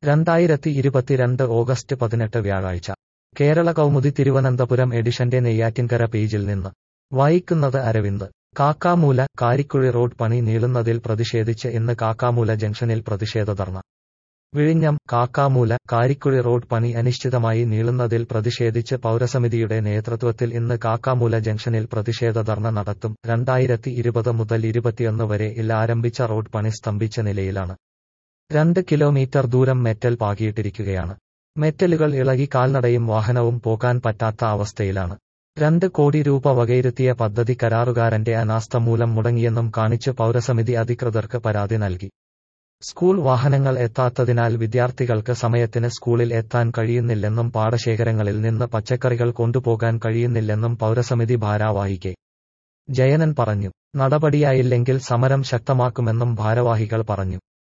രണ്ടായിരത്തി ഇരുപത്തിരണ്ട് ഓഗസ്റ്റ് പതിനെട്ട് വ്യാഴാഴ്ച കേരള കൗമുദി തിരുവനന്തപുരം എഡിഷന്റെ നെയ്യാറ്റിൻകര പേജിൽ നിന്ന് വായിക്കുന്നത് അരവിന്ദ് കാക്കാമൂല കാരിക്കുഴി റോഡ് പണി നീളുന്നതിൽ പ്രതിഷേധിച്ച് ഇന്ന് കാക്കാമൂല ജംഗ്ഷനിൽ പ്രതിഷേധ ധർണ വിഴിഞ്ഞം കാക്കാമൂല കാരിക്കുഴി റോഡ് പണി അനിശ്ചിതമായി നീളുന്നതിൽ പ്രതിഷേധിച്ച് പൗരസമിതിയുടെ നേതൃത്വത്തിൽ ഇന്ന് കാക്കാമൂല ജംഗ്ഷനിൽ പ്രതിഷേധ ധർണ നടത്തും രണ്ടായിരത്തി ഇരുപത് മുതൽ ഇരുപത്തിയൊന്ന് വരെ ഇൽ ആരംഭിച്ച റോഡ് പണി സ്തംഭിച്ച നിലയിലാണ് രണ്ട് കിലോമീറ്റർ ദൂരം മെറ്റൽ പാകിയിട്ടിരിക്കുകയാണ് മെറ്റലുകൾ ഇളകി കാൽനടയും വാഹനവും പോകാൻ പറ്റാത്ത അവസ്ഥയിലാണ് രണ്ട് കോടി രൂപ വകയിരുത്തിയ പദ്ധതി കരാറുകാരന്റെ അനാസ്ഥ മൂലം മുടങ്ങിയെന്നും കാണിച്ച് പൗരസമിതി അധികൃതർക്ക് പരാതി നൽകി സ്കൂൾ വാഹനങ്ങൾ എത്താത്തതിനാൽ വിദ്യാർത്ഥികൾക്ക് സമയത്തിന് സ്കൂളിൽ എത്താൻ കഴിയുന്നില്ലെന്നും പാടശേഖരങ്ങളിൽ നിന്ന് പച്ചക്കറികൾ കൊണ്ടുപോകാൻ കഴിയുന്നില്ലെന്നും പൗരസമിതി ഭാരവാഹി കെ ജയനൻ പറഞ്ഞു നടപടിയായില്ലെങ്കിൽ സമരം ശക്തമാക്കുമെന്നും ഭാരവാഹികൾ പറഞ്ഞു